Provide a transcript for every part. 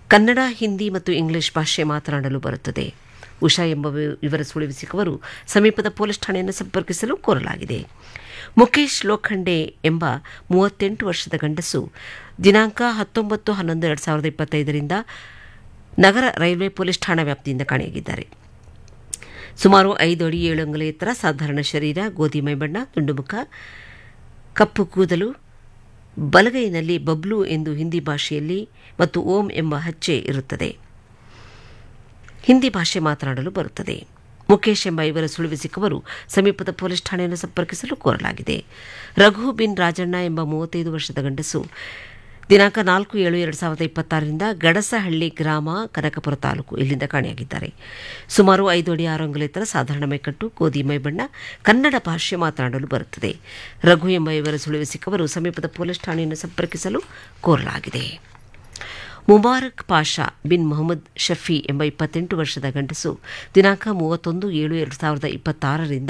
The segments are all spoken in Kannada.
ಕನ್ನಡ ಹಿಂದಿ ಮತ್ತು ಇಂಗ್ಲಿಷ್ ಭಾಷೆ ಮಾತನಾಡಲು ಬರುತ್ತದೆ ಉಷಾ ಎಂಬ ಇವರ ಸುಳಿವು ಸಿಕ್ಕವರು ಸಮೀಪದ ಪೊಲೀಸ್ ಠಾಣೆಯನ್ನು ಸಂಪರ್ಕಿಸಲು ಕೋರಲಾಗಿದೆ ಮುಖೇಶ್ ಲೋಖಂಡೆ ಎಂಬ ಮೂವತ್ತೆಂಟು ವರ್ಷದ ಗಂಡಸು ದಿನಾಂಕ ಹತ್ತೊಂಬತ್ತು ಹನ್ನೊಂದು ಎರಡು ಸಾವಿರದ ಇಪ್ಪತ್ತೈದರಿಂದ ನಗರ ರೈಲ್ವೆ ಪೊಲೀಸ್ ಠಾಣಾ ವ್ಯಾಪ್ತಿಯಿಂದ ಕಾಣೆಯಾಗಿದ್ದಾರೆ ಸುಮಾರು ಐದು ಅಡಿ ಏಳು ಅಂಗುಲ ಎತ್ತರ ಸಾಧಾರಣ ಶರೀರ ಗೋಧಿ ಮೈಬಣ್ಣ ತುಂಡುಮುಖ ಕಪ್ಪು ಕೂದಲು ಬಲಗೈನಲ್ಲಿ ಬಬ್ಲು ಎಂದು ಹಿಂದಿ ಭಾಷೆಯಲ್ಲಿ ಮತ್ತು ಓಂ ಎಂಬ ಹಚ್ಚೆ ಇರುತ್ತದೆ ಹಿಂದಿ ಭಾಷೆ ಮಾತನಾಡಲು ಬರುತ್ತದೆ ಮುಖೇಶ್ ಎಂಬ ಇವರ ಸುಳಿವು ಸಿಕ್ಕವರು ಸಮೀಪದ ಪೊಲೀಸ್ ಠಾಣೆಯನ್ನು ಸಂಪರ್ಕಿಸಲು ಕೋರಲಾಗಿದೆ ರಘು ಬಿನ್ ರಾಜಣ್ಣ ಎಂಬ ಮೂವತ್ತೈದು ವರ್ಷದ ಗಂಡಸು ದಿನಾಂಕ ನಾಲ್ಕು ಏಳು ಎರಡು ಸಾವಿರದ ಇಪ್ಪತ್ತಾರರಿಂದ ಗಡಸಹಳ್ಳಿ ಗ್ರಾಮ ಕನಕಪುರ ತಾಲೂಕು ಇಲ್ಲಿಂದ ಕಾಣೆಯಾಗಿದ್ದಾರೆ ಸುಮಾರು ಐದು ಅಡಿ ಆರು ಅಂಗುಲ ಎತ್ತರ ಸಾಧಾರಣ ಮೈಕಟ್ಟು ಗೋಧಿ ಮೈಬಣ್ಣ ಕನ್ನಡ ಭಾಷೆ ಮಾತನಾಡಲು ಬರುತ್ತದೆ ರಘು ಎಂಬ ಇವರ ಸುಳಿವು ಸಿಕ್ಕವರು ಸಮೀಪದ ಪೊಲೀಸ್ ಠಾಣೆಯನ್ನು ಸಂಪರ್ಕಿಸಲು ಕೋರಲಾಗಿದೆ ಮುಬಾರಕ್ ಪಾಷಾ ಬಿನ್ ಮೊಹಮ್ಮದ್ ಶಫಿ ಎಂಬ ಇಪ್ಪತ್ತೆಂಟು ವರ್ಷದ ಗಂಡಸು ದಿನಾಂಕ ಮೂವತ್ತೊಂದು ಏಳು ಎರಡು ಸಾವಿರದ ಇಪ್ಪತ್ತಾರರಿಂದ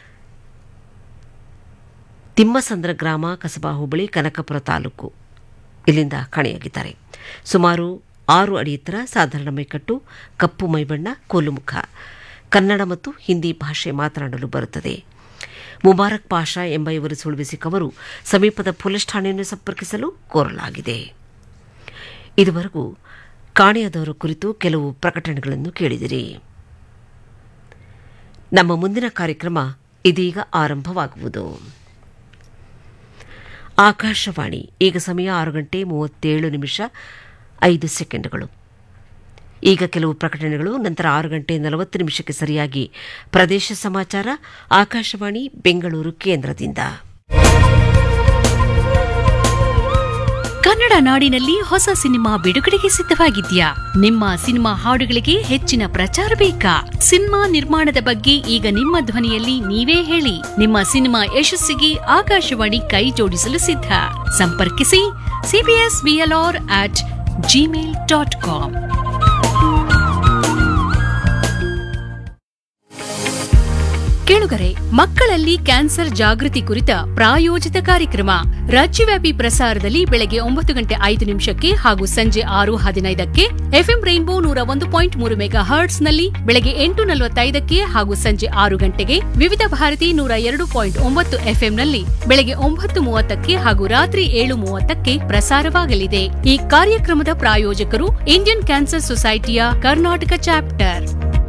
ತಿಮ್ಮಸಂದ್ರ ಗ್ರಾಮ ಕಸಬಾ ಹೋಬಳಿ ಕನಕಪುರ ತಾಲೂಕು ಇಲ್ಲಿಂದ ಕಾಣೆಯಾಗಿದ್ದಾರೆ ಸುಮಾರು ಆರು ಅಡಿ ಎತ್ತರ ಸಾಧಾರಣ ಮೈಕಟ್ಟು ಕಪ್ಪು ಮೈಬಣ್ಣ ಕೋಲುಮುಖ ಕನ್ನಡ ಮತ್ತು ಹಿಂದಿ ಭಾಷೆ ಮಾತನಾಡಲು ಬರುತ್ತದೆ ಮುಬಾರಕ್ ಪಾಷಾ ಎಂಬ ಇವರು ಸುಳಿವು ಸಿಕ್ಕವರು ಸಮೀಪದ ಪೊಲೀಸ್ ಠಾಣೆಯನ್ನು ಸಂಪರ್ಕಿಸಲು ಕೋರಲಾಗಿದೆ ಇದುವರೆಗೂ ಕಾಣೆಯಾದವರ ಕುರಿತು ಕೆಲವು ಪ್ರಕಟಣೆಗಳನ್ನು ಕೇಳಿದಿರಿ ನಮ್ಮ ಮುಂದಿನ ಕಾರ್ಯಕ್ರಮ ಇದೀಗ ಆರಂಭವಾಗುವುದು ಆಕಾಶವಾಣಿ ಈಗ ಸಮಯ ಆರು ಗಂಟೆ ಮೂವತ್ತೇಳು ನಿಮಿಷ ಐದು ಸೆಕೆಂಡ್ಗಳು ಈಗ ಕೆಲವು ಪ್ರಕಟಣೆಗಳು ನಂತರ ಆರು ಗಂಟೆ ನಲವತ್ತು ನಿಮಿಷಕ್ಕೆ ಸರಿಯಾಗಿ ಪ್ರದೇಶ ಸಮಾಚಾರ ಆಕಾಶವಾಣಿ ಬೆಂಗಳೂರು ಕೇಂದ್ರದಿಂದ ಕನ್ನಡ ನಾಡಿನಲ್ಲಿ ಹೊಸ ಸಿನಿಮಾ ಬಿಡುಗಡೆಗೆ ಸಿದ್ಧವಾಗಿದ್ಯಾ ನಿಮ್ಮ ಸಿನಿಮಾ ಹಾಡುಗಳಿಗೆ ಹೆಚ್ಚಿನ ಪ್ರಚಾರ ಬೇಕಾ ಸಿನಿಮಾ ನಿರ್ಮಾಣದ ಬಗ್ಗೆ ಈಗ ನಿಮ್ಮ ಧ್ವನಿಯಲ್ಲಿ ನೀವೇ ಹೇಳಿ ನಿಮ್ಮ ಸಿನಿಮಾ ಯಶಸ್ಸಿಗೆ ಆಕಾಶವಾಣಿ ಕೈ ಜೋಡಿಸಲು ಸಿದ್ಧ ಸಂಪರ್ಕಿಸಿ CBS BLR at Gmail dot com ಕೇಳುಗರೆ ಮಕ್ಕಳಲ್ಲಿ ಕ್ಯಾನ್ಸರ್ ಜಾಗೃತಿ ಕುರಿತ ಪ್ರಾಯೋಜಿತ ಕಾರ್ಯಕ್ರಮ ರಾಜ್ಯವ್ಯಾಪಿ ಪ್ರಸಾರದಲ್ಲಿ ಬೆಳಗ್ಗೆ ಒಂಬತ್ತು ಗಂಟೆ ಐದು ನಿಮಿಷಕ್ಕೆ ಹಾಗೂ ಸಂಜೆ ಆರು ಹದಿನೈದಕ್ಕೆ ಎಫ್ಎಂ ರೈನ್ಬೋ ನೂರ ಒಂದು ಪಾಯಿಂಟ್ ಮೂರು ಮೆಗಾ ಹರ್ಟ್ಸ್ನಲ್ಲಿ ಬೆಳಗ್ಗೆ ಎಂಟು ನಲವತ್ತೈದಕ್ಕೆ ಹಾಗೂ ಸಂಜೆ ಆರು ಗಂಟೆಗೆ ವಿವಿಧ ಭಾರತಿ ನೂರ ಎರಡು ಪಾಯಿಂಟ್ ಒಂಬತ್ತು ಎಫ್ಎಂನಲ್ಲಿ ಬೆಳಗ್ಗೆ ಒಂಬತ್ತು ಮೂವತ್ತಕ್ಕೆ ಹಾಗೂ ರಾತ್ರಿ ಏಳು ಮೂವತ್ತಕ್ಕೆ ಪ್ರಸಾರವಾಗಲಿದೆ ಈ ಕಾರ್ಯಕ್ರಮದ ಪ್ರಾಯೋಜಕರು ಇಂಡಿಯನ್ ಕ್ಯಾನ್ಸರ್ ಸೊಸೈಟಿಯ ಕರ್ನಾಟಕ ಚಾಪ್ಟರ್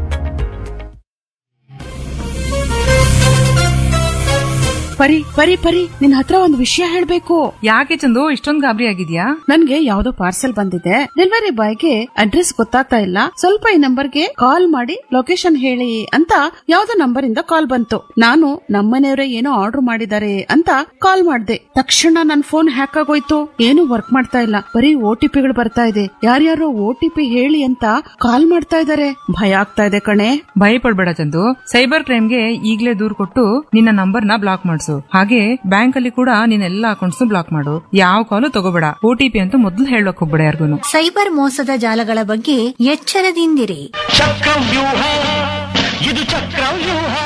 ಪರಿ ಪರಿ ಪರಿ ನಿನ್ ಹತ್ರ ಒಂದು ವಿಷಯ ಹೇಳ್ಬೇಕು ಯಾಕೆ ಚಂದು ಇಷ್ಟೊಂದ್ ಗಾಬರಿ ಆಗಿದ್ಯಾ ನನ್ಗೆ ಯಾವ್ದೋ ಪಾರ್ಸೆಲ್ ಬಂದಿದೆ ಡೆಲಿವರಿ ಬಾಯ್ಗೆ ಅಡ್ರೆಸ್ ಗೊತ್ತಾಗ್ತಾ ಇಲ್ಲ ಸ್ವಲ್ಪ ಈ ನಂಬರ್ಗೆ ಕಾಲ್ ಮಾಡಿ ಲೊಕೇಶನ್ ಹೇಳಿ ಅಂತ ಯಾವ್ದೋ ನಂಬರ್ ಇಂದ ಕಾಲ್ ಬಂತು ನಾನು ನಮ್ಮನೆಯವರೇ ಏನೋ ಆರ್ಡರ್ ಮಾಡಿದ್ದಾರೆ ಅಂತ ಕಾಲ್ ಮಾಡ್ದೆ ತಕ್ಷಣ ನನ್ ಫೋನ್ ಹ್ಯಾಕ್ ಆಗೋಯ್ತು ಏನು ವರ್ಕ್ ಮಾಡ್ತಾ ಇಲ್ಲ ಬರೀ ಓ ಟಿ ಪಿಗಳು ಬರ್ತಾ ಇದೆ ಯಾರ್ಯಾರೋ ಓ ಟಿ ಪಿ ಹೇಳಿ ಅಂತ ಕಾಲ್ ಮಾಡ್ತಾ ಇದಾರೆ ಭಯ ಆಗ್ತಾ ಇದೆ ಕಣೆ ಭಯ ಪಡ್ಬೇಡ ಚಂದು ಸೈಬರ್ ಕ್ರೈಮ್ಗೆ ಈಗ್ಲೇ ದೂರ್ ಕೊಟ್ಟು ನಿನ್ನ ನಂಬರ್ ನ ಬ್ಲಾಕ್ ಮಾಡಿಸು ಹಾಗೆ ಬ್ಯಾಂಕ್ ಅಲ್ಲಿ ಕೂಡ ನಿನ್ನ ಎಲ್ಲಾ ಅಕೌಂಟ್ಸ್ ಬ್ಲಾಕ್ ಮಾಡು ಯಾವ ಕಾಲು ತಗೋಬೇಡ ಒ ಟಿ ಪಿ ಅಂತೂ ಮೊದಲು ಹೇಳಕ್ ಹೋಗ್ಬೇಡ ಯಾರಿಗೂ ಸೈಬರ್ ಮೋಸದ ಜಾಲಗಳ ಬಗ್ಗೆ ಎಚ್ಚರದಿಂದಿರಿ ಚಕ್ರವ್ಯೂಹ ಇದು ಚಕ್ರವ್ಯೂಹ